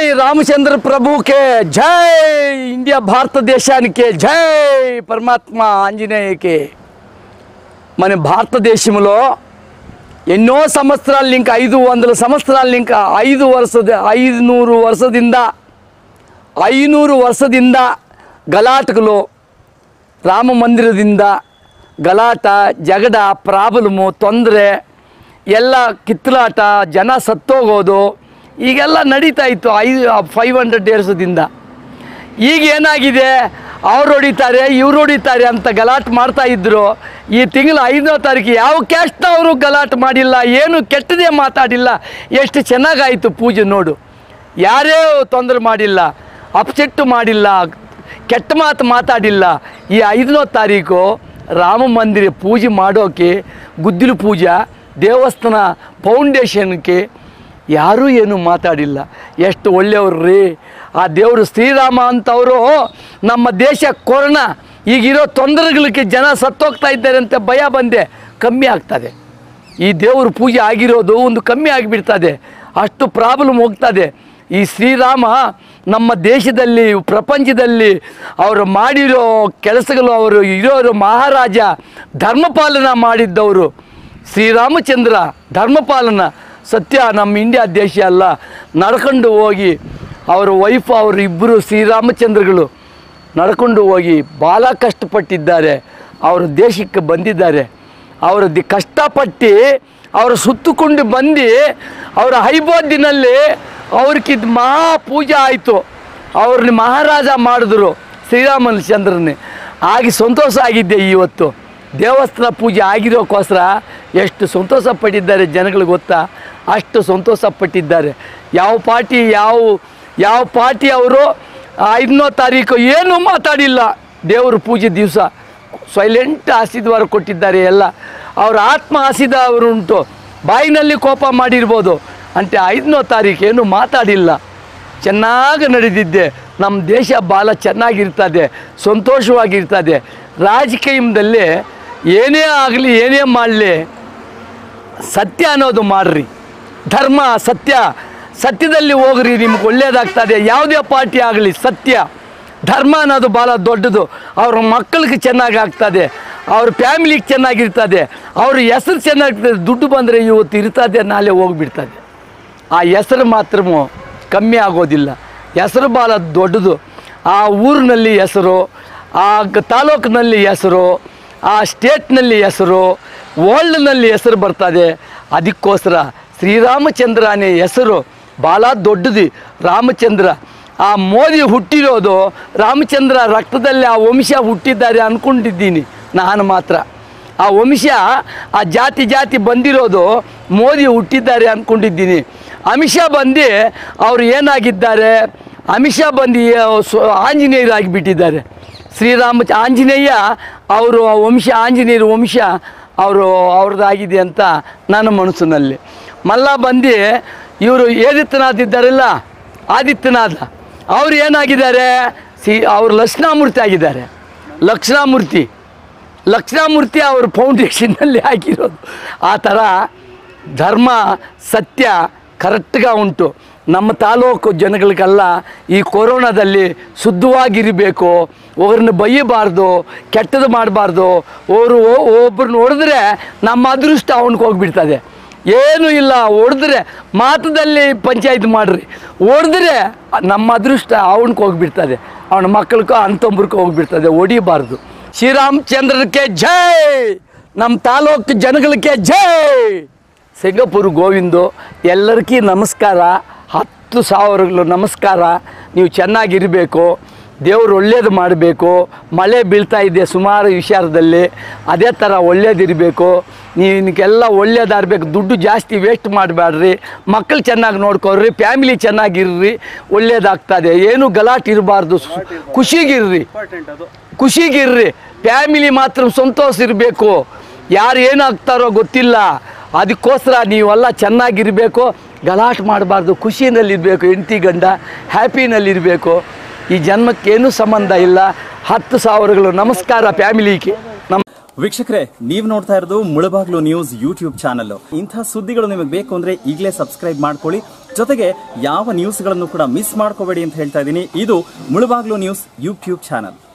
రామచంద్ర ప్రభుకే జై ఇండియా భారతదేశానికి జై పరమాత్మ ఆంజనేయకి మన భారతదేశంలో ఎన్నో సంవత్సరాలు ఇంకా ఐదు వందల సంవత్సరాలు ఇంకా ಐದು ವರ್ಷದ ಐದುನೂರು ವರ್ಷದಿಂದ ಐನೂರು ವರ್ಷದಿಂದ ಗಲಾಟಗಳು ರಾಮ ಮಂದಿರದಿಂದ ಗಲಾಟ ಜಗಡ ಪ್ರಾಬ್ಲಮು ತೊಂದರೆ ಎಲ್ಲ ಕಿತ್ತಲಾಟ ಜನ ಸತ್ತೋಗೋದು ಈಗೆಲ್ಲ ನಡೀತಾ ಇತ್ತು ಐದು ಫೈವ್ ಹಂಡ್ರೆಡ್ ಇಯರ್ಸದಿಂದ ಈಗ ಏನಾಗಿದೆ ಅವ್ರು ಹೊಡಿತಾರೆ ಇವ್ರು ಹೊಡಿತಾರೆ ಅಂತ ಗಲಾಟೆ ಮಾಡ್ತಾ ಇದ್ರು ಈ ತಿಂಗಳ ಐದನೇ ತಾರೀಕು ಯಾವ ಕ್ಯಾಸ್ಟ್ನ ಅವರು ಗಲಾಟೆ ಮಾಡಿಲ್ಲ ಏನು ಕೆಟ್ಟದೇ ಮಾತಾಡಿಲ್ಲ ಎಷ್ಟು ಚೆನ್ನಾಗಾಯಿತು ಪೂಜೆ ನೋಡು ಯಾರೇ ತೊಂದರೆ ಮಾಡಿಲ್ಲ ಅಪ್ಸೆಟ್ಟು ಮಾಡಿಲ್ಲ ಕೆಟ್ಟ ಮಾತು ಮಾತಾಡಿಲ್ಲ ಈ ಐದನೇ ತಾರೀಕು ರಾಮ ಮಂದಿರ ಪೂಜೆ ಮಾಡೋಕ್ಕೆ ಗುದ್ದಿಲು ಪೂಜಾ ದೇವಸ್ಥಾನ ಫೌಂಡೇಶನ್ಗೆ ಯಾರೂ ಏನು ಮಾತಾಡಿಲ್ಲ ಎಷ್ಟು ಒಳ್ಳೆಯವ್ರು ರೀ ಆ ದೇವರು ಶ್ರೀರಾಮ ಅಂತವರು ನಮ್ಮ ದೇಶ ಕೊರೋನಾ ಈಗಿರೋ ತೊಂದರೆಗಳಿಗೆ ಜನ ಸತ್ತೋಗ್ತಾ ಇದ್ದಾರೆ ಅಂತ ಭಯ ಬಂದೆ ಕಮ್ಮಿ ಆಗ್ತದೆ ಈ ದೇವ್ರ ಪೂಜೆ ಆಗಿರೋದು ಒಂದು ಕಮ್ಮಿ ಆಗಿಬಿಡ್ತದೆ ಅಷ್ಟು ಪ್ರಾಬ್ಲಮ್ ಹೋಗ್ತದೆ ಈ ಶ್ರೀರಾಮ ನಮ್ಮ ದೇಶದಲ್ಲಿ ಪ್ರಪಂಚದಲ್ಲಿ ಅವರು ಮಾಡಿರೋ ಕೆಲಸಗಳು ಅವರು ಇರೋರು ಮಹಾರಾಜ ಧರ್ಮಪಾಲನ ಮಾಡಿದ್ದವರು ಶ್ರೀರಾಮಚಂದ್ರ ಧರ್ಮಪಾಲನ ಸತ್ಯ ನಮ್ಮ ಇಂಡಿಯಾ ದೇಶ ಅಲ್ಲ ನಡ್ಕೊಂಡು ಹೋಗಿ ಅವರ ವೈಫ್ ಅವರು ಇಬ್ಬರು ಶ್ರೀರಾಮಚಂದ್ರಗಳು ನಡ್ಕೊಂಡು ಹೋಗಿ ಭಾಳ ಕಷ್ಟಪಟ್ಟಿದ್ದಾರೆ ಅವರು ದೇಶಕ್ಕೆ ಬಂದಿದ್ದಾರೆ ಅವರ ದಿ ಕಷ್ಟಪಟ್ಟು ಅವರು ಸುತ್ತುಕೊಂಡು ಬಂದು ಅವರ ಹೈಬೋದಿನಲ್ಲಿ ಅವ್ರಿಗಿದ್ ಮಹಾ ಪೂಜೆ ಆಯಿತು ಅವ್ರನ್ನ ಮಹಾರಾಜ ಮಾಡಿದ್ರು ಶ್ರೀರಾಮಚಂದ್ರನ್ನೇ ಆಗಿ ಸಂತೋಷ ಆಗಿದ್ದೆ ಇವತ್ತು ದೇವಸ್ಥಾನ ಪೂಜೆ ಆಗಿರೋಕ್ಕೋಸ್ಕರ ಎಷ್ಟು ಸಂತೋಷ ಪಟ್ಟಿದ್ದಾರೆ ಜನಗಳು ಗೊತ್ತಾ ಅಷ್ಟು ಸಂತೋಷ ಪಟ್ಟಿದ್ದಾರೆ ಯಾವ ಪಾರ್ಟಿ ಯಾವ ಯಾವ ಪಾರ್ಟಿ ಅವರು ಐದನೇ ತಾರೀಕು ಏನೂ ಮಾತಾಡಿಲ್ಲ ದೇವ್ರ ಪೂಜೆ ದಿವಸ ಸೈಲೆಂಟ್ ಆಶೀರ್ವಾದ ಕೊಟ್ಟಿದ್ದಾರೆ ಎಲ್ಲ ಅವ್ರ ಆತ್ಮ ಆಶೀರ್ವಾದ ಉಂಟು ಬಾಯಿನಲ್ಲಿ ಕೋಪ ಮಾಡಿರ್ಬೋದು ಅಂತೆ ಐದನೇ ತಾರೀಕು ಏನು ಮಾತಾಡಿಲ್ಲ ಚೆನ್ನಾಗಿ ನಡೆದಿದ್ದೆ ನಮ್ಮ ದೇಶ ಭಾಳ ಚೆನ್ನಾಗಿರ್ತದೆ ಸಂತೋಷವಾಗಿರ್ತದೆ ರಾಜಕೀಯದಲ್ಲಿ ಏನೇ ಆಗಲಿ ಏನೇ ಮಾಡಲಿ ಸತ್ಯ ಅನ್ನೋದು ಮಾಡ್ರಿ ಧರ್ಮ ಸತ್ಯ ಸತ್ಯದಲ್ಲಿ ಹೋಗ್ರಿ ನಿಮ್ಗೆ ಒಳ್ಳೇದಾಗ್ತದೆ ಯಾವುದೇ ಪಾರ್ಟಿ ಆಗಲಿ ಸತ್ಯ ಧರ್ಮ ಅನ್ನೋದು ಭಾಳ ದೊಡ್ಡದು ಅವ್ರ ಮಕ್ಕಳಿಗೆ ಚೆನ್ನಾಗಿ ಆಗ್ತದೆ ಅವ್ರ ಫ್ಯಾಮಿಲಿಗೆ ಚೆನ್ನಾಗಿರ್ತದೆ ಅವ್ರ ಹೆಸರು ಚೆನ್ನಾಗಿರ್ತದೆ ದುಡ್ಡು ಬಂದರೆ ಇವತ್ತು ಇರ್ತದೆ ನಾಳೆ ಹೋಗ್ಬಿಡ್ತದೆ ಆ ಹೆಸರು ಮಾತ್ರ ಕಮ್ಮಿ ಆಗೋದಿಲ್ಲ ಹೆಸರು ಭಾಳ ದೊಡ್ಡದು ಆ ಊರಿನಲ್ಲಿ ಹೆಸರು ಆ ಗ- ತಾಲೂಕಿನಲ್ಲಿ ಹೆಸರು ಆ ಸ್ಟೇಟ್ನಲ್ಲಿ ಹೆಸರು ವರ್ಲ್ಡ್ನಲ್ಲಿ ಹೆಸರು ಬರ್ತದೆ ಅದಕ್ಕೋಸ್ಕರ ಶ್ರೀರಾಮಚಂದ್ರನೇ ಹೆಸರು ಭಾಳ ದೊಡ್ಡದು ರಾಮಚಂದ್ರ ಆ ಮೋದಿ ಹುಟ್ಟಿರೋದು ರಾಮಚಂದ್ರ ರಕ್ತದಲ್ಲಿ ಆ ವಂಶ ಹುಟ್ಟಿದ್ದಾರೆ ಅಂದ್ಕೊಂಡಿದ್ದೀನಿ ನಾನು ಮಾತ್ರ ಆ ವಂಶ ಆ ಜಾತಿ ಜಾತಿ ಬಂದಿರೋದು ಮೋದಿ ಹುಟ್ಟಿದ್ದಾರೆ ಅಂದ್ಕೊಂಡಿದ್ದೀನಿ ಅಮಿತ್ ಶಾ ಬಂದು ಅವರು ಏನಾಗಿದ್ದಾರೆ ಅಮಿತ್ ಶಾ ಬಂದು ಸ್ವ- ಆಂಜನೇಯರಾಗಿಬಿಟ್ಟಿದ್ದಾರೆ ಶ್ರೀರಾಮ ಆಂಜನೇಯ ಅವರು ಆ ವಂಶ ಆಂಜನೇಯರ ವಂಶ ಅವರು ಅವ್ರದ್ದಾಗಿದೆ ಅಂತ ನನ್ನ ಮನಸ್ಸಿನಲ್ಲಿ ಮಲ್ಲ ಬಂದು ಇವರು ಆದಿತ್ಯನಾಥ್ ಇದ್ದಾರಲ್ಲ ಆದಿತ್ಯನಾಥ ಅವ್ರು ಏನಾಗಿದ್ದಾರೆ ಸಿ ಅವರು ಲಕ್ಷ್ಣಾಮೂರ್ತಿ ಆಗಿದ್ದಾರೆ ಲಕ್ಷ್ಣಾಮೂರ್ತಿ ಲಕ್ಷ್ಣಾಮೂರ್ತಿ ಅವ್ರ ಫೌಂಡೇಶನ್ನಲ್ಲಿ ಹಾಕಿರೋದು ಆ ಥರ ಧರ್ಮ ಸತ್ಯ ಕರೆಕ್ಟ್గా ಉಂಟು ನಮ್ಮ ತಾಲೂಕು ಜನಗಳಿಗೆಲ್ಲ ಈ ಕೊರೋನಾದಲ್ಲಿ ಶುದ್ಧವಾಗಿರಬೇಕು ಅವ್ರನ್ನ ಬೈಯಬಾರ್ದು ಕೆಟ್ಟದ್ದು ಮಾಡಬಾರ್ದು ಅವರು ಒಬ್ಬರನ್ನ ಹೊಡೆದ್ರೆ ನಮ್ಮ ಅದೃಷ್ಟ ಅವನಿಗೆ ಹೋಗ್ಬಿಡ್ತದೆ ಏನೂ ಇಲ್ಲ ಹೊಡೆದ್ರೆ ಮಾತದಲ್ಲಿ ಪಂಚಾಯತ್ ಮಾಡ್ರಿ ಹೊಡೆದ್ರೆ ನಮ್ಮ ಅದೃಷ್ಟ ಅವನಿಗೆ ಹೋಗ್ಬಿಡ್ತದೆ ಅವನ ಮಕ್ಕಳಿಗೂ ಅಂತೊಬ್ರಿಗೆ ಹೋಗ್ಬಿಡ್ತದೆ ಹೊಡಿಬಾರ್ದು ಶ್ರೀರಾಮಚಂದ್ರಕ್ಕೆ ಜೈ ನಮ್ಮ ತಾಲೂಕು ಜನಗಳಿಗೆ ಜೈ ಸಿಂಗಪುರ್ ಗೋವಿಂದು ಎಲ್ಲರಿಗೂ ನಮಸ್ಕಾರ ಹತ್ತು ಸಾವಿರಗಳು ನಮಸ್ಕಾರ ನೀವು ಚೆನ್ನಾಗಿರಬೇಕು ದೇವರು ಒಳ್ಳೇದು ಮಾಡಬೇಕು ಮಳೆ ಬೀಳ್ತಾ ಇದೆ ಸುಮಾರು ವಿಚಾರದಲ್ಲಿ ಅದೇ ಥರ ಒಳ್ಳೇದಿರಬೇಕು ನಿನಗೆಲ್ಲ ಒಳ್ಳೇದಾಗಬೇಕು ದುಡ್ಡು ಜಾಸ್ತಿ ವೇಸ್ಟ್ ಮಾಡಬೇಡ್ರಿ ಮಕ್ಕಳು ಚೆನ್ನಾಗಿ ನೋಡ್ಕೊಳ್ರಿ ಫ್ಯಾಮಿಲಿ ಚೆನ್ನಾಗಿರ್ರಿ ಒಳ್ಳೇದಾಗ್ತದೆ ಏನು ಗಲಾಟೆ ಇರಬಾರ್ದು ಖುಷಿಗಿರ್ರಿ ಖುಷಿಗಿರ್ರಿ ಫ್ಯಾಮಿಲಿ ಮಾತ್ರ ಸಂತೋಷ ಇರಬೇಕು ಯಾರು ಏನಾಗ್ತಾರೋ ಗೊತ್ತಿಲ್ಲ ಅದಕ್ಕೋಸ್ಕರ ನೀವೆಲ್ಲ ಚೆನ್ನಾಗಿರಬೇಕು ಗಲಾಟೆ ಮಾಡಬಾರ್ದು ಖುಷಿನಲ್ಲಿರಬೇಕು ಹೆಂಡತಿ ಗಂಡ ಹ್ಯಾಪಿನಲ್ಲಿರಬೇಕು ಈ ಜನ್ಮಕ್ಕೇನೂ ಸಂಬಂಧ ಇಲ್ಲ ಹತ್ತು ಸಾವಿರಗಳು ನಮಸ್ಕಾರ ಫ್ಯಾಮಿಲಿಗೆ ನಮ್ಮ ವೀಕ್ಷಕರೇ ನೀವು ನೋಡ್ತಾ ಇರೋದು ಮುಳಬಾಗ್ಲು ನ್ಯೂಸ್ ಯೂಟ್ಯೂಬ್ ಚಾನಲ್ ಇಂಥ ಸುದ್ದಿಗಳು ನಿಮಗೆ ಬೇಕು ಅಂದ್ರೆ ಈಗಲೇ ಸಬ್ಸ್ಕ್ರೈಬ್ ಮಾಡ್ಕೊಳ್ಳಿ ಜೊತೆಗೆ ಯಾವ ನ್ಯೂಸ್ಗಳನ್ನು ಕೂಡ ಮಿಸ್ ಮಾಡ್ಕೋಬೇಡಿ ಅಂತ ಹೇಳ್ತಾ ಇದ್ದೀನಿ ಇದು ಮುಳುಬಾಗ್ಲು ನ್ಯೂಸ್ ಯೂಟ್ಯೂಬ್ ಚಾನಲ್